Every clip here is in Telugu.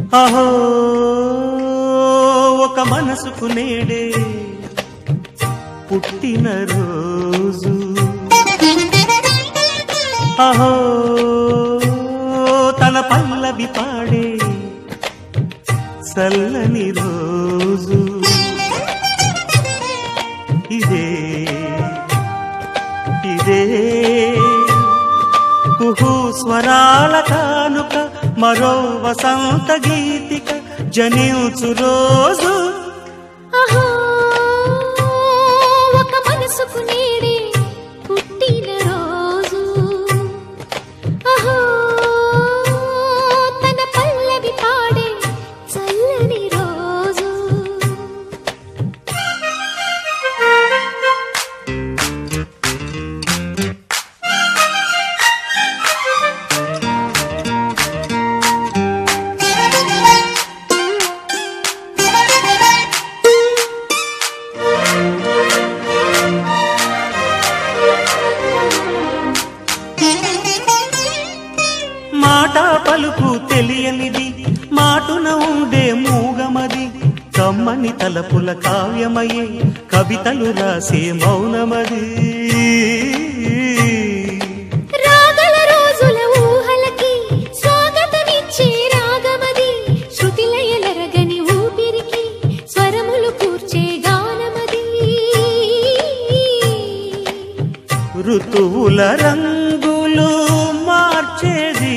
అహో ఒక మనసుకు నేడే పుట్టిన రోజు అహో తన పల్లవి పాడే చల్లని రోజు ఇదే ఇదే కుహు స్వరాల కానుక మరో వసంత గీతిక జనించు రోజు అహో ఒక మనసుకు నేడే పుట్టిన రోజు అహో తన పల్లవి పాడే చల్లని రోజు మాట పలుకు తెలియనిది మాటున ఉండే మూగమది కమ్మని తలపుల కావ్యమయే కవితలు రాసే మౌనమది రాగల రోజుల ఊహలకి స్వాగతమిచ్చే రాగమది శృతిలయలరగని ఊపిరికి స్వరములు కూర్చే గానమది ఋతువుల రంగులు మార్చేది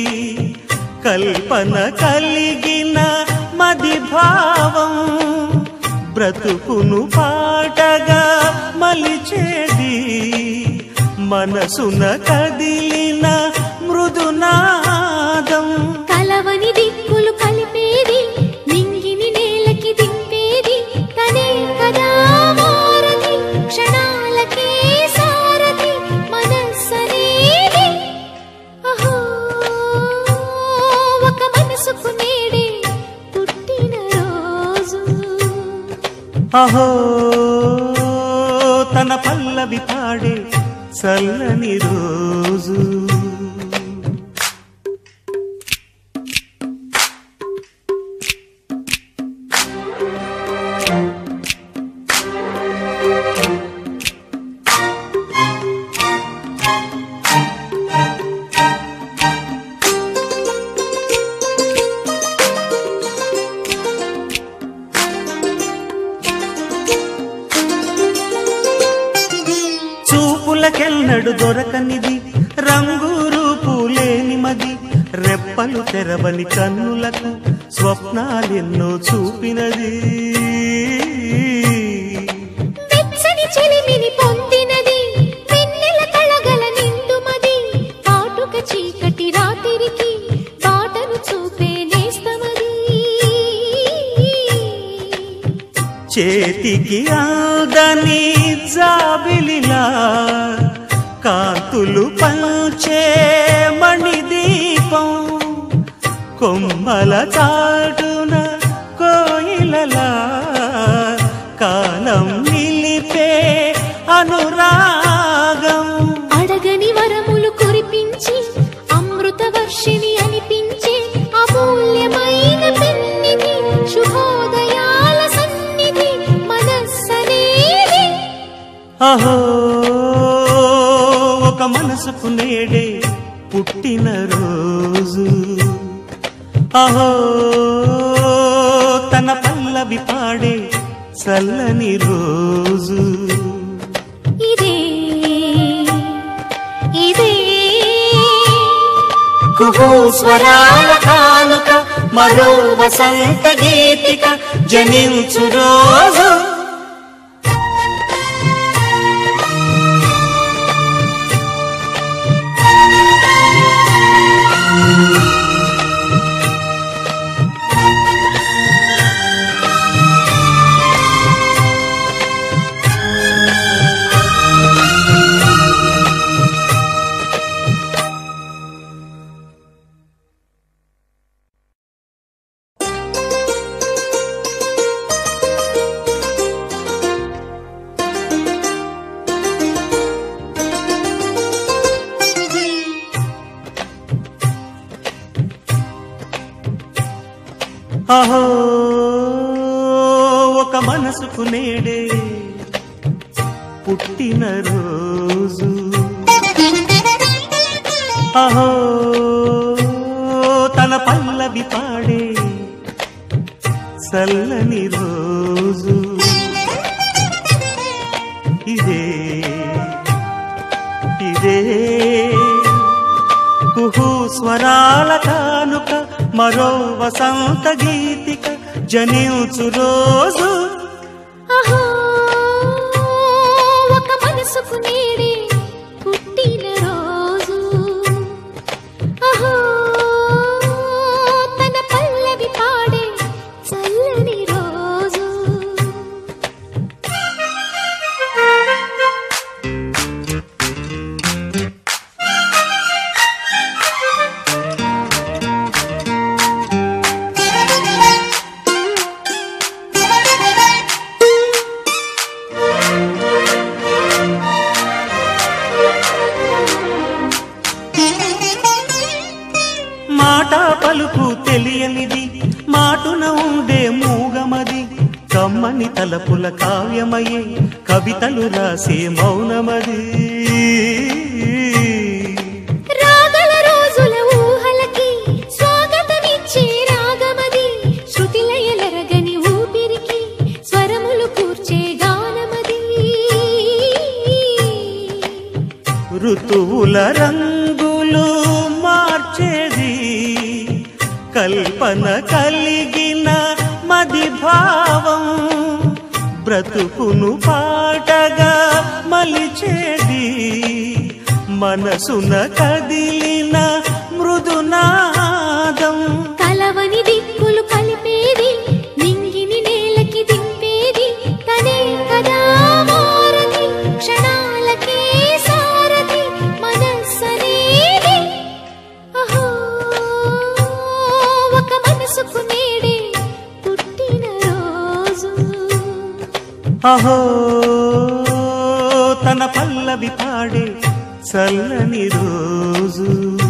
కల్పన కలిగిన మది భావం బ్రతుకును పాటగా మలిచేది మనసున కదిలిన మృదునాదం కలవని దిక్కులు కలిపేది నింగిని నేలకి దింపేది తనే కదా మారది క్షణాలకే సారది మనస్సనేది అహో ఒక మనసుకు నేడే పుట్టిన రోజు అహో తన పల్లవి పాడే చల్లని రోజు చూపులకెన్నడు దొరకనిది రంగు రూపు లేని మది రెప్పలు తెరవని కన్నులకు స్వప్నాలెన్నో చూపినది వెచ్చని చెలిమిని పొందినది వెన్నెల కళగల నిండుమది కాటుక చీకటి రాత్రికి బాటను చూపే నేస్తమది చేతికి ఆదని జాబిలిలా కాంతులు పంచే మణిదీపం కొమ్మల చాటున కోయిలలా కాలం నిలిపే అనురాగం అడగని వరములు కురిపించి అమృత వర్షిణి అనిపించే అమూల్యమైన పెన్నిధి శుభోదయాల సన్నిధి మనస్సనేది అహో ఒక మనసుకు నేడే పుట్టిన రోజు అహో తన పల్లవి పాడే చల్లని రోజు ఇదే ఇదే కుహు స్వరాల కానుక మరో వసంత గీతిక జనించు రోజు ఆ అహో ఒక మనసుకు నేడే పుట్టిన రోజు అహో తన పల్లవి పాడే చల్లని రోజు ఇదే ఇదే కుహు స్వరాల కానుక మరో వసంత గీతిక జనించు రోజు అహో ఒక మనసుకు నేడే పుట్టిన రోజు అహో తన పల్లవి పాడే చల్లని రోజు మాట పలుకు తెలియనిది మాటున ఉండే మూగమది కమ్మని తలపుల కావ్యమయే కవితలు రాసే మౌనమది రాగల రోజుల ఊహలకి స్వాగతమిచ్చే రాగమది శృతిలయలరగని ఊపిరికి స్వరములు కూర్చే గానమది ఋతువుల రంగులు మార్చేది కల్పన కలిగిన మది భావం బ్రతుకును పాటగా మలిచేది మనసున కదిలిన మృదునాదం కలవని దిక్కులు కలిపేది నింగిని నేలకి దింపేది తనే కదా మారది క్షణాలకే సారది మనస్సనేది అహో ఒక మనసుకు నేడే పుట్టిన రోజు అహో తన పల్లవి పాడే చల్లని రోజు